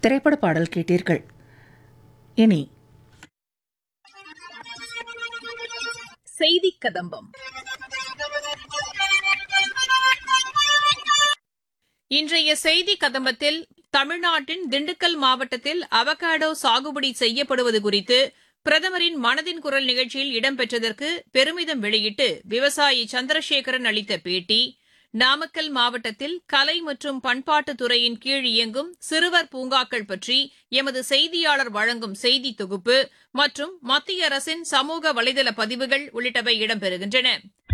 திரைப்பட பாடல் கேட்டீர்கள் இனி செய்தி கதம்பம் இன்றைய செய்தி கதம்பத்தில் தமிழ்நாட்டின் திண்டுக்கல் மாவட்டத்தில் அவகாடோ சாகுபடி செய்யப்படுவது குறித்து பிரதமரின் மனதின் குரல் நிகழ்ச்சியில் இடம்பெற்றதற்கு பெருமிதம் வெளியிட்டு விவசாயி சந்திரசேகரன் அளித்த பேட்டி நாமக்கல் மாவட்டத்தில் கலை மற்றும் பண்பாட்டுத் துறையின் கீழ் இயங்கும் சிறுவர் பூங்காக்கள் பற்றி எமது செய்தியாளர் வழங்கும் செய்தி தொகுப்பு மற்றும் மத்திய அரசின் சமூக வலைதள பதிவுகள் உள்ளிட்டவை இடம்பெறுகின்றன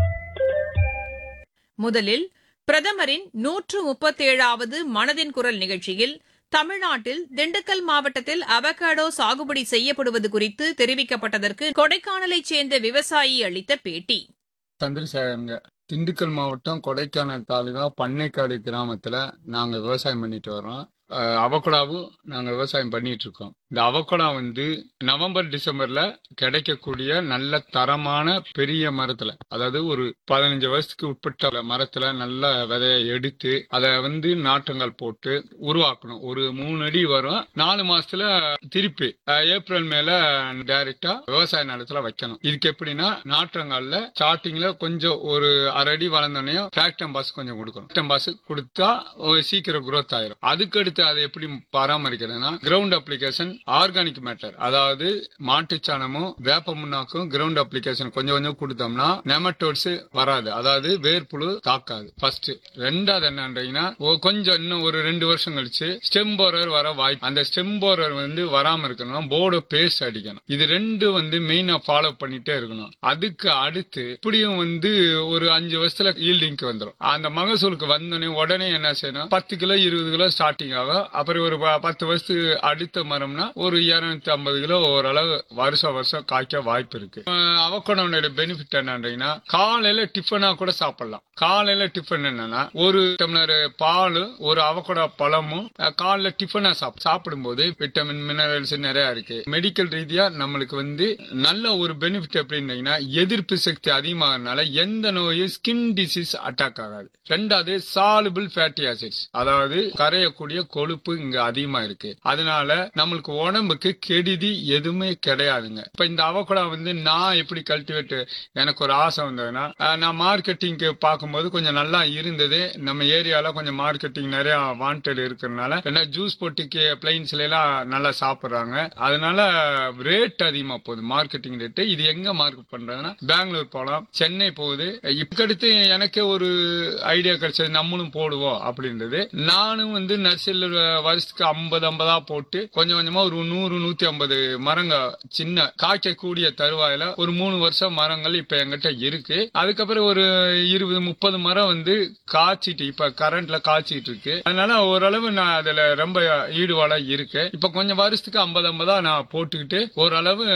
முதலில் பிரதமரின் நூற்று முப்பத்தேழாவது மனதின் குரல் நிகழ்ச்சியில் தமிழ்நாட்டில் திண்டுக்கல் மாவட்டத்தில் அவகாடோ சாகுபடி செய்யப்படுவது குறித்து தெரிவிக்கப்பட்டதற்கு கொடைக்கானலைச் சேர்ந்த விவசாயி அளித்த பேட்டி சந்திரசேகரங்க திண்டுக்கல் மாவட்டம் கொடைக்கானல் தாலுகா பண்ணைக்காடு கிராமத்துல நாங்க விவசாயம் பண்ணிட்டு வர்றோம் அஹ் அவக்கோடாவும் நாங்க விவசாயம் பண்ணிட்டு இருக்கோம் இந்த அவக்கோடா வந்து நவம்பர் டிசம்பர்ல கிடைக்கக்கூடிய நல்ல தரமான பெரிய மரத்துல அதாவது ஒரு பதினஞ்சு வருஷத்துக்கு உட்பட்ட மரத்துல நல்ல விதைய எடுத்து அதை வந்து நாற்றங்கள் போட்டு உருவாக்கணும் ஒரு மூணு அடி வரும் நாலு மாசத்துல திருப்பி அஹ் ஏப்ரல் மேல டைரக்டா விவசாய நிலத்துல வைக்கணும் இதுக்கு எப்படின்னா நாற்றங்கள்ல ஸ்டார்டிங்ல கொஞ்சம் ஒரு அரை அடி வளர்ந்தோடனே டிராக்டம் பாஸ் கொஞ்சம் கொடுக்கணும் டிராக்டம் பாஸ் கொடுத்தா ஒரு சீக்கிரம் growth ஆயிரும் அதுக்கடுத்து அதை எப்படி பராமரிக்கிறதுனா கிரவுண்ட் அப்ளிகேஷன் ஆர்கானிக் மேட்டர் அதாவது மாட்டுச்சாணமும் வேப்ப முன்னாக்கும் கிரவுண்ட் அப்ளிகேஷன் கொஞ்சம் கொஞ்சம் கொடுத்தோம்னா நெமட்டோட்ஸ் வராது அதாவது வேர்ப்புழு தாக்காது ஃபர்ஸ்ட் ரெண்டாவது என்னன்றீங்கன்னா ஒ- கொஞ்சம் இன்னும் ஒரு ரெண்டு வருஷம் கழிச்சு ஸ்டெம் போரர் வர வாய்ப்பு அந்த ஸ்டெம் போரர் வந்து வராம இருக்கணும்னா போர்டு பேஸ்ட் அடிக்கணும் இது ரெண்டு வந்து மெயினா ஃபாலோ பண்ணிட்டே இருக்கணும் அதுக்கு அடுத்து இப்படியும் வந்து ஒரு அஞ்சு வருஷத்துல ஈல்டிங்க்கு வந்துடும் அந்த மகசூலுக்கு வந்தோடனே உடனே என்ன செய்யணும் பத்து கிலோ இருபது கிலோ ஸ்டார்டிங் ஆகும் அப்புறம் ஒரு ப- பத்து வருஷத்துக்கு அடுத்த மரம்னா ஒரு இருநூத்தி ஐம்பது கிலோ ஓரளவு வருஷம் வருஷம் காய்க்க வாய்ப்பு இருக்கு அவக்கோடோட பெனிஃபிட் என்னன்றீங்கன்னா காலையில டிஃபனா கூட சாப்பிடலாம் காலையில டிஃபன் என்னன்னா ஒரு டம்ளர் பால் ஒரு அவக்கோடா பழமும் அஹ், காலைல டிஃபனா சாப் சாப்பிடும்போது விட்டமின் மினரல்ஸ் நிறைய இருக்கு மெடிக்கல் ரீதியா நம்மளுக்கு வந்து நல்ல ஒரு பெனிஃபிட் எப்படின்னீங்கன்னா எதிர்ப்பு சக்தி அதிகமாகறதுனால எந்த நோயும் ஸ்கின் டிசீஸ் அட்டாக் ஆகாது ரெண்டாவது சாலுபிள் ஃபேட்டி ஆசிட்ஸ் அதாவது கரையக்கூடிய கொழுப்பு இங்க அதிகமா இருக்கு அதனால நம்மளுக்கு உடம்புக்கு கெடுதி எதுவுமே கிடையாதுங்க இப்ப இந்த அவக்கோடா வந்து நான் எப்படி கல்டிவேட் எனக்கு ஒரு ஆசை வந்ததுன்னா அஹ், நான் மார்க்கெட்டிங்க்கு பார்க்கும்போது கொஞ்சம் நல்லா இருந்தது நம்ம ஏரியால கொஞ்சம் மார்க்கெட்டிங் நிறைய வாண்டட் இருக்கிறதுனால ஏன்னா ஜூஸ் போட்டு பிளைன்ஸ்ல எல்லாம் நல்லா சாப்பிடுறாங்க அதனால ரேட் அதிகமா போகுது மார்க்கெட்டிங் ரேட்டு இது எங்க மார்க்கெட் பண்றதுன்னா பெங்களூர் போகலாம் சென்னை போகுது இப்படித்து எனக்கு ஒரு ஐடியா கிடைச்சது நம்மளும் போடுவோம் அப்படின்றது நானும் வந்து நர்சரியில் வருஷத்துக்கு ஐம்பது ஐம்பதா போட்டு கொஞ்சம் கொஞ்சமா ஒரு நூறு நூத்தி ஐம்பது மரங்க சின்ன காய்க்கக்கூடிய தருவாயில ஒரு மூணு வருஷம் மரங்கள் இப்ப எங்கிட்ட இருக்கு அதுக்கப்புறம் ஒரு இருபது முப்பது மரம் வந்து காய்ச்சிட்டு இப்ப கரண்ட்ல காய்ச்சிட்டு இருக்கு அதனால ஓரளவு நான் அதுல ரொம்ப ஈடுபாடா இருக்கு இப்ப கொஞ்சம் வருஷத்துக்கு ஐம்பது ஐம்பதா நான் போட்டுக்கிட்டு ஓரளவு